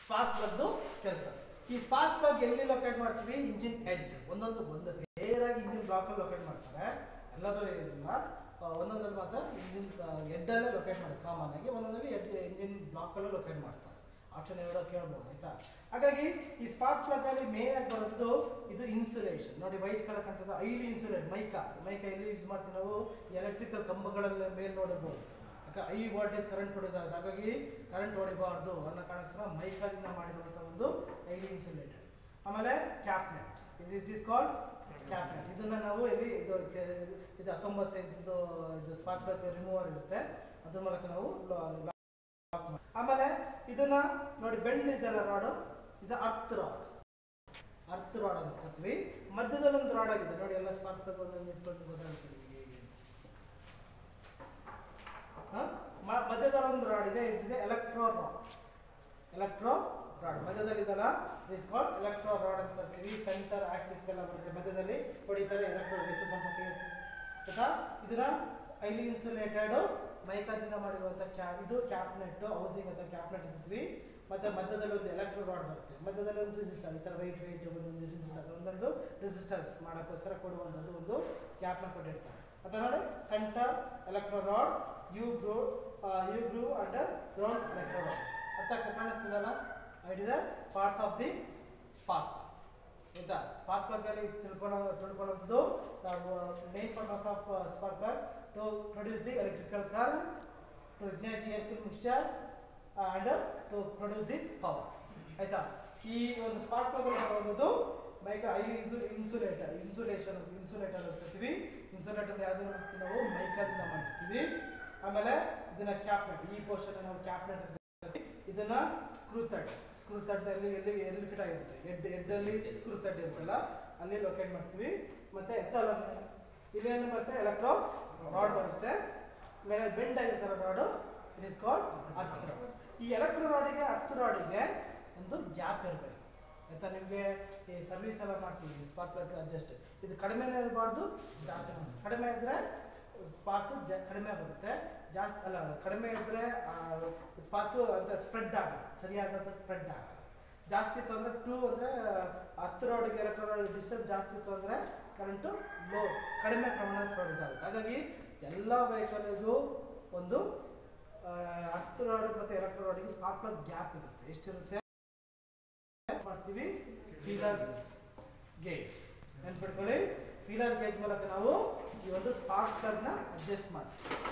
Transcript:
Spark ಪ್ಲಗ್ದು ಕೆಲಸ ಈ ಸ್ಪಾರ್ಕ್ ಪ್ಲಗ್ ಎಲ್ಲಿ ಲೊಕೇಟ್ ಮಾಡ್ತೀವಿ ಇಂಜಿನ್ ಹೆಡ್ ಒಂದೊಂದು ಒಂದು ರೇರ್ ಆಗಿ ಇಂಜಿನ್ ಬ್ಲಾಕಲ್ಲಿ ಲೊಕೇಟ್ ಮಾಡ್ತಾರೆ ಎಲ್ಲದೂ ಇರಲಿಲ್ಲ ಒಂದೊಂದಲ್ಲಿ ಮಾತ್ರ ಇಂಜಿನ್ ಹೆಡ್ಡಲ್ಲೇ ಲೊಕೇಟ್ ಮಾಡ್ತಾರೆ ಕಾಮನ್ ಆಗಿ ಒಂದೊಂದಲ್ಲಿ ಹೆಡ್ ಇಂಜಿನ್ ಬ್ಲಾಕಲ್ಲೂ ಲೊಕೇಟ್ ಮಾಡ್ತಾರೆ ಆಪ್ಷನ್ ಎರಡು ಕೇಳ್ಬೋದು ಆಯ್ತಾ ಹಾಗಾಗಿ ಈ ಸ್ಪಾರ್ಕ್ ಪ್ಲಗ್ ಅಲ್ಲಿ ಮೇನ್ ಆಗಿ ಬರೋದು ಇದು ಇನ್ಸುಲೇಷನ್ ನೋಡಿ ವೈಟ್ ಕಲರ್ ಕಾಣ್ತದೆ ಐಲಿ ಇನ್ಸುಲೇಟ್ ಮೈಕಾ ಮೈಕಾ ಎಲ್ಲಿ ಯೂಸ್ ಮಾಡ್ತೀವಿ ನಾವು ಎಲೆಕ್ಟ್ರಿಕಲ್ ಕಂಬಗಳಲ್ಲಿ ಮೇಲೆ ನೋಡಿರ್ಬೋದು ಯಾಕೆ ಐ ವೋಲ್ಟೇಜ್ ಕರೆಂಟ್ ಪ್ರೊಡ್ಯೂಸ್ ಆಗುತ್ತೆ ಹಾಗಾಗಿ ಕರೆಂಟ್ ಹೊಡಿಬಾರ್ದು ಅನ್ನೋ ಕಾರಣಕ್ಕೋಸ್ಕರ ಮೈಕಾದಿಂದ ಮಾಡಿರುವಂಥ ಒಂದು ಐಲಿ ಇನ್ಸುಲೇಟೆಡ್ ಆಮೇಲೆ ಕ್ಯಾಪ್ನೆಟ್ ಇದು ಇಟ್ ಈಸ್ ಕಾಲ್ಡ್ ಕ್ಯಾಪ್ನೆಟ್ ಇದನ್ನ ನಾವು ಇಲ್ಲಿ ಇದು ಇದು ಹತ್ತೊಂಬತ್ತು ಸೈಜ್ ಇದು ಇದು ಸ್ಪಾರ್ಕ್ ಪ್ಲಗ್ ರಿಮೂವರ್ ಇರುತ್ತೆ ಅದ್ರ ಮೂಲಕ ನಾವು lo- lock ಮಾಡಿ- ಆಮೇಲೆ ಇದನ್ನ ನೋಡಿ ಬೆಂಡ್ ಇದೆಲ್ಲ rod is earth rod earth rod ಅಂತ ಕರಿತೀವಿ ಮಧ್ಯದಲ್ಲಿ ಒಂದು ರಾಡ್ ಆಗಿದೆ ನೋಡಿ ಎಲ್ಲ ಸ್ಪಾರ್ಕ್ ಪ್ಲಗ್ ಒಂದೊಂದು ಇಟ್ಕೊಂಡು ಗೊತ್ತಾಗ್ತದೆ ಈಗ ಹೇಗೆ ಅಂತ. ಹ? ಮ- ಮಧ್ಯದಲ್ಲಿ ಒಂದು ರಾಡ್ ಇದೆ ಇಟ್ಸ್ ಇದೆ ಎಲೆಕ್ಟ್ರೋ ರಾಡ್ ಎಲೆಕ್ಟ್ರೋ ರಾಡ್ ಮಧ್ಯದಲ್ಲಿ ಇದಲ್ಲ ಇಸ್ ಕಾಲ್ಡ್ ಎಲೆಕ್ಟ್ರೋ ರಾಡ್ ಅಂತ ಬರ್ತೀವಿ ಸೆಂಟರ್ ಆಕ್ಸಿಸ್ ಎಲ್ಲ ಬರುತ್ತೆ ಮಧ್ಯದಲ್ಲಿ ಹೊಡಿತಾರೆ ಎಲೆಕ್ಟ್ರೋ ಹೆಚ್ಚು ಸ್ವಲ್ಪ ಕೈ ಎತ್ತಿ. ಆಯ್ತಾ ಇದನ್ನ ಐಲಿ ಇನ್ಸುಲೇಟೆಡ್ ಮೈಕಾದಿಂದ ಮಾಡಿರುವಂಥ ಕ್ಯಾ ಇದು ಕ್ಯಾಪ್ನೆಟ್ ಹೌಸಿಂಗ್ ಅಂತ ಕ್ಯಾಪ್ನೆಟ್ ಅಂತೀವಿ ಮತ್ತೆ ಮಧ್ಯದಲ್ಲಿ ಒಂದು ಎಲೆಕ್ಟ್ರೋ ರಾಡ್ ಬರುತ್ತೆ ಮಧ್ಯದಲ್ಲಿ ಒಂದು ರಿಸಿಸ್ಟರ್ ಈ ಥರ ವೈಟ್ ವೈಟ್ ಒಂದೊಂದು ರಿಸಿಸ್ಟರ್ ಒಂದೊಂದು ರೆಸಿಸ್ಟೆನ್ಸ್ ಮಾಡೋಕ್ಕೋಸ್ಕರ ಕೊಡುವಂಥದ್ದು ಒಂದು ಕ್ಯಾಪ್ನ ಕೊಟ್ಟಿರ್ತಾರೆ ಅಥವಾ ನೋಡಿ center electrode U groove U groove and ground electrode earth ಕಾಣಿಸ್ತದಲ್ಲ it is the parts of the spark ಆಯ್ತಾ ಸ್ಪಾರ್ಕ್ ಪ್ಲಗ್ ಅಲ್ಲಿ ತಿಳ್ಕೊಳ್ಳೋ ತಿಳ್ಕೊಳ್ಳೋದು main purpose of spark plug to produce the electrical current to ignite the air fuel mixture and to produce the power ಆಯ್ತಾ ಈ ಒಂದು spark plug ಬರೋದು mica ಐ ಇನ್ಸು ಇನ್ಸುಲೇಟರ್ ಇನ್ಸುಲೇಷನ್ ಇನ್ಸುಲೇಟರ್ ಅಂತೀವಿ ಇನ್ಸುಲೇಟರ್ ಯಾವ್ದು ಮಾಡ್ತೀವಿ ನಾವು ಮೈಕದಿಂದ ಮಾಡಿರ್ತೀವಿ ಆಮೇಲೆ ಇದನ್ನ ಕ್ಯಾಪ್ನೆಟ್ ಈ ಪೋರ್ಷನ್ ನಾವು ಕ್ಯಾಪ್ನೆಟ್ ಇದನ್ನ ಸ್ಕ್ರೂ ತಡ್ ಸ್ಕ್ರೂ ತಡ್ ಅಲ್ಲಿ ಎಲ್ಲಿ ಎಲ್ಲಿ ಫಿಟ್ ಆಗಿರುತ್ತೆ ಹೆಡ್ ಹೆಡ್ ಅಲ್ಲಿ ಸ್ಕ್ರೂ ತಡ್ ಇರುತ್ತಲ್ಲ ಅಲ್ಲಿ ಲೊಕೇಟ್ ಮಾಡ್ತೀವಿ ಮತ್ತೆ ಎತ್ತಲ್ಲ ಇಲ್ಲೇನು ಬರುತ್ತೆ ಎಲೆಕ್ಟ್ರೋ ರಾಡ್ ಬರುತ್ತೆ ಮೇಲೆ ಬೆಂಡ್ ಆಗಿರ್ತಾರೆ rod it is called earth rod ಈ ಎಲೆಕ್ಟ್ರೋ ರಾಡಿಗೆ ಅರ್ತ್ ರಾಡಿಗೆ ಒಂದು ಗ್ಯಾಪ್ ಇರಬೇಕು ಆಯ್ತಾ ನಿಮಗೆ ಈ ಸರ್ವಿಸ್ ಎಲ್ಲ ಮಾಡ್ತೀವಿ ಸ್ಪಾರ್ಕ್ ಪ್ಲಗ್ ಅಡ್ಜಸ್ಟ್ ಇದು ಕಡಿಮೆನೇ ಇರಬಾರ್ದು ಜಾಸ್ತಿ ಇರ್ಬಾರ್ದು. ಕಡಿಮೆ ಇದ್ರೆ ಸ್ಪಾರ್ಕು ಜ ಕಡಿಮೆ ಬರುತ್ತೆ ಜಾಸ್ತಿ ಅಲ್ಲ ಕಡಿಮೆ ಇದ್ದರೆ ಸ್ಪಾರ್ಕು ಅಂತ ಸ್ಪ್ರೆಡ್ ಆಗಲ್ಲ ಸರಿಯಾದಂಥ ಸ್ಪ್ರೆಡ್ ಆಗಲ್ಲ ಜಾಸ್ತಿ ಇತ್ತು ಅಂದರೆ ಟೂ ಅಂದರೆ ಹತ್ತು ರೋಡಿಗೆ ಎಲೆಕ್ಟ್ರೋ ರೋಡ್ ಡಿಸ್ಟೆನ್ಸ್ ಜಾಸ್ತಿ ಇತ್ತು ಅಂದರೆ ಕರೆಂಟು ಲೋ ಕಡಿಮೆ ಪ್ರಮಾಣದ ಪ್ರೊಡ್ಯೂಸ್ ಆಗುತ್ತೆ ಹಾಗಾಗಿ ಎಲ್ಲ ವೆಹಿಕಲ್ಗೂ ಒಂದು ಹತ್ತು ರೋಡ್ ಮತ್ತು ಎಲೆಕ್ಟ್ರೋ ರೋಡಿಗೆ ಸ್ಪಾರ್ಕ್ ಪ್ಲಗ್ ಗ್ಯಾಪ್ ಇರುತ್ತೆ ಎಷ್ಟಿರುತ್ತೆ ಮಾಡ್ತೀವಿ ಫೀಲರ್ ಗೇಜ್ ನೆನ್ಪಿಟ್ಕೊಳ್ಳಿ ಫೀಲರ್ ಗೇಜ್ ಮೂಲಕ ನಾವು ಈ ಒಂದು ಸ್ಪಾರ್ಕ್ ಪ್ಲಗ್ನ ಅಡ್ಜಸ್ಟ್ ಮಾಡ್ತೀವಿ